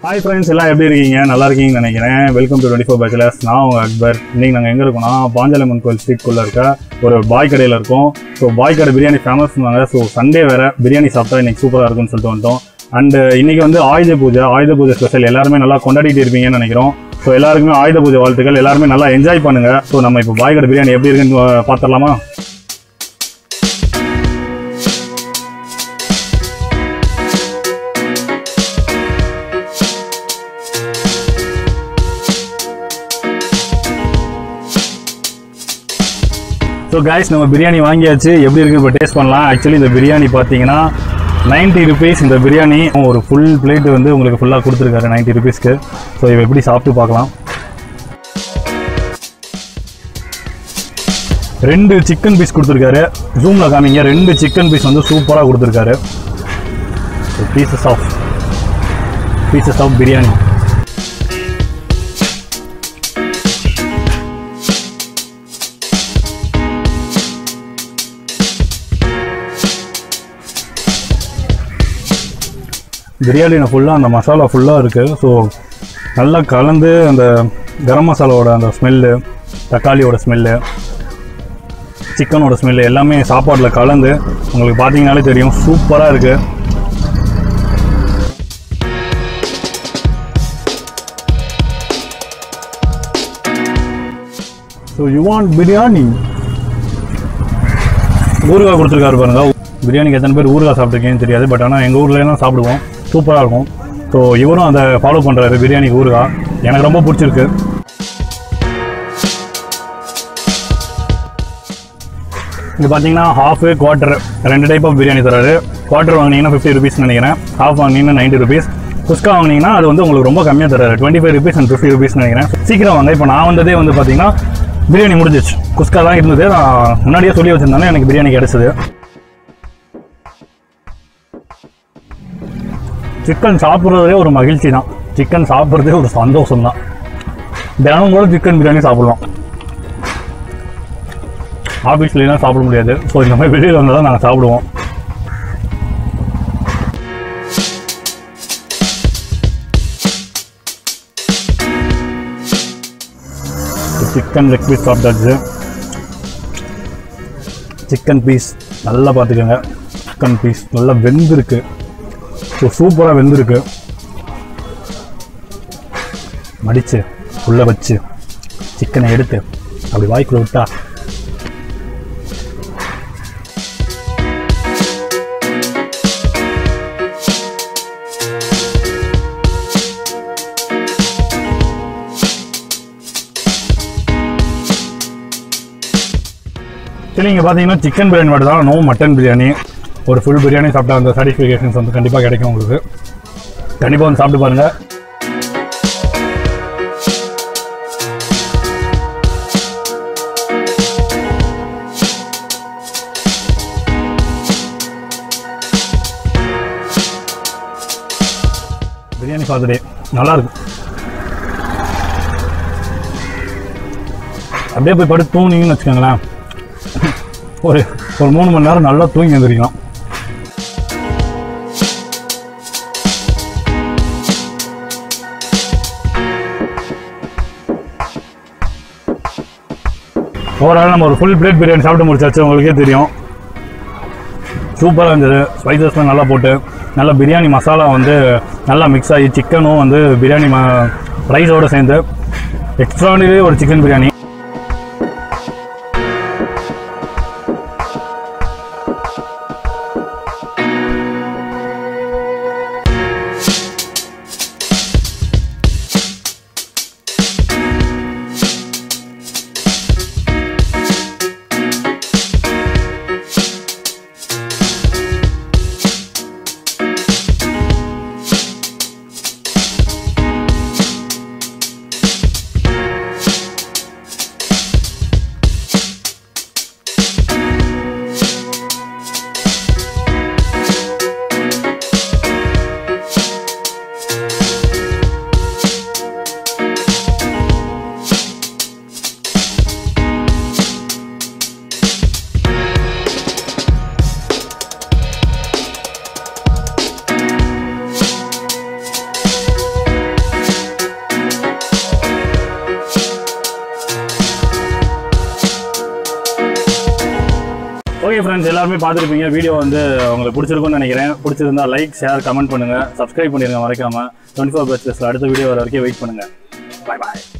hi friends எல்லாம் எப்படி இருக்கீங்க நல்லா இருக்கீங்கன்னு நினைக்கிறேன் welcome to twenty four bachelors நான் உங்கள் அக்பர் இன்னைக்கு நாங்கள் எங்கே இருக்கோம்னா பாஞ்சாலம்மன் கோயில் ஸ்ட்ரீட்குள்ளே இருக்க ஒரு பாய் கடையில் இருக்கோம் ஸோ பாய் கடை பிரியாணி ஃபேமஸ்னாங்க ஸோ சண்டே வேறு பிரியாணி சாப்பிட்டா இன்னைக்கு சூப்பராக இருக்கும்னு சொல்லிட்டு வந்துட்டோம் அண்ட் இன்னைக்கு வந்து ஆயுத பூஜை ஆயுத பூஜை ஸ்பெஷல் எல்லாருமே நல்லா கொண்டாடிட்டு இருப்பீங்கன்னு நினைக்கிறோம் ஸோ எல்லாருக்குமே ஆயுத பூஜை வாழ்த்துக்கள் எல்லாருமே நல்லா என்ஜாய் பண்ணுங்க ஸோ நம்ம இப்போ பாய் கடை பிரியாணி எப்படி இருக்குன்னு அஹ், பார்த்துடலாமா ஸோ கைஸ் நம்ம பிரியாணி வாங்கியாச்சு எப்படி இருக்கு இப்போ டேஸ்ட் பண்ணலாம் ஆக்சுவலி இந்த பிரியாணி பார்த்தீங்கன்னா 90 ருபீஸ் இந்த பிரியாணி ஒரு ஃபுல் பிளேட் வந்து உங்களுக்கு ஃபுல்லாக கொடுத்துருக்காரு 90 ருபீஸ்க்கு ஸோ இவ எப்படி சாப்பிட்டு பார்க்கலாம் ரெண்டு சிக்கன் பீஸ் கொடுத்துருக்காரு ஜூமில் காமிங்க ரெண்டு சிக்கன் பீஸ் வந்து சூப்பராக கொடுத்துருக்காரு pieces of pieces of biryani பிரியாணியில் ஃபுல்லாக அந்த மசாலா ஃபுல்லாக இருக்குது ஸோ நல்லா கலந்து அந்த கரம் மசாலாவோட அந்த ஸ்மெல்லு தக்காளியோட ஸ்மெல்லு சிக்கனோட ஸ்மெல்லு எல்லாமே சாப்பாட்டில் கலந்து உங்களுக்கு பார்த்தீங்கனாலே தெரியும் சூப்பராக இருக்குது ஸோ யூ வாண்ட் பிரியாணி ஊறுகாய் கொடுத்துருக்காரு பாருங்க பிரியாணிக்கு எத்தனை பேர் ஊறுகாய் சாப்பிட்ருக்கேன்னு தெரியாது பட் ஆனால் எங்கள் ஊர்லலாம் சாப்பிடுவோம் சூப்பராக இருக்கும் ஸோ இவரும் அதை ஃபாலோ பண்ணுறாரு பிரியாணிக்கு ஊறுகாய் எனக்கு ரொம்ப பிடிச்சிருக்கு இது பார்த்தீங்கன்னா ஹாஃபு குவார்ட்டர் ரெண்டு டைப் ஆஃப் பிரியாணி தராரு குவார்ட்டர் வாங்கினீங்கன்னா ஃபிஃப்டி ருபீஸ் நினைக்கிறேன் ஹாஃப் வாங்கினீங்கன்னா நைன்ட்டி ருபீஸ் குஸ்கா வாங்கினீங்கன்னா அது வந்து உங்களுக்கு ரொம்ப கம்மியாக தராரு twenty five rupees and fifty rupees நினைக்கிறேன் சீக்கிரம் வாங்க இப்போ நான் வந்ததே வந்து பார்த்தீங்கன்னா பிரியாணி முடிஞ்சிச்சு குஸ்கா தான் இருந்தது நான் முன்னாடியே சொல்லி வச்சிருந்தானே எனக்கு பிரியாணி கிடைச்சது சிக்கன் சாப்பிட்றதே ஒரு மகிழ்ச்சி தான் சிக்கன் சாப்பிட்றதே ஒரு சந்தோஷம் தான் தினமும் கூட சிக்கன் பிரியாணி சாப்பிடலாம் ஆஃபீஸ்லாம் சாப்பிட முடியாது ஸோ இந்த மாதிரி வெளியில் வந்தால் தான் நாங்கள் சாப்பிடுவோம் சிக்கன் லெக் பீஸ் சாப்பிட்டாச்சு சிக்கன் பீஸ் நல்லா பார்த்துக்கோங்க சிக்கன் பீஸ் நல்லா வெந்திருக்கு ஸோ சூப்பராக வெந்திருக்கு மடித்து உள்ளே வச்சு சிக்கனை எடுத்து அப்படி வாய்க்குள்ள விட்டா சரி நீங்கள் பார்த்தீங்கன்னா சிக்கன் பிரியாணி மட்டும் தான் நோ மட்டன் பிரியாணி ஒரு ஃபுல் பிரியாணி சாப்பிட்டா அந்த சாட்டிஸ்ஃபிகேஷன்ஸ் வந்து கண்டிப்பாக கிடைக்கும் உங்களுக்கு கண்டிப்பாக வந்து சாப்பிட்டு பாருங்கள் பிரியாணி சாப்பிட்டே நல்லா இருக்கு அப்படியே போய் படுத்து தூங்குனீங்கன்னு வச்சுக்கோங்களேன் ஒரு ஒரு மூணு மணி நேரம் நல்லா தூங்கி எழுந்திரிக்கலாம் ஓவரால் நம்ம ஒரு ஃபுல் பிளேட் பிரியாணி சாப்பிட்டு முடிச்சாச்சு உங்களுக்கே தெரியும் சூப்பராக இருந்தது ஸ்பைசஸ்லாம் நல்லா போட்டு நல்லா பிரியாணி மசாலா வந்து நல்லா மிக்ஸ் ஆகி சிக்கனும் வந்து பிரியாணி ம ரைஸோடு சேர்ந்து எக்ஸ்ட்ராடினரி ஒரு சிக்கன் பிரியாணி ஃப்ரெண்ட்ஸ் எல்லாருமே பார்த்துருப்பீங்க வீடியோ வந்து உங்களுக்கு பிடிச்சிருக்கும்னு நினைக்கிறேன் பிடிச்சிருந்தா லைக் ஷேர் கமெண்ட் பண்ணுங்க சப்ஸ்கிரைப் பண்ணிருங்க மறக்காம டுவெண்ட்டி ஃபோர் பேச்சஸில் அடுத்த வீடியோ வர வரைக்கும் வெயிட் பண்ணுங்க பாய் பாய்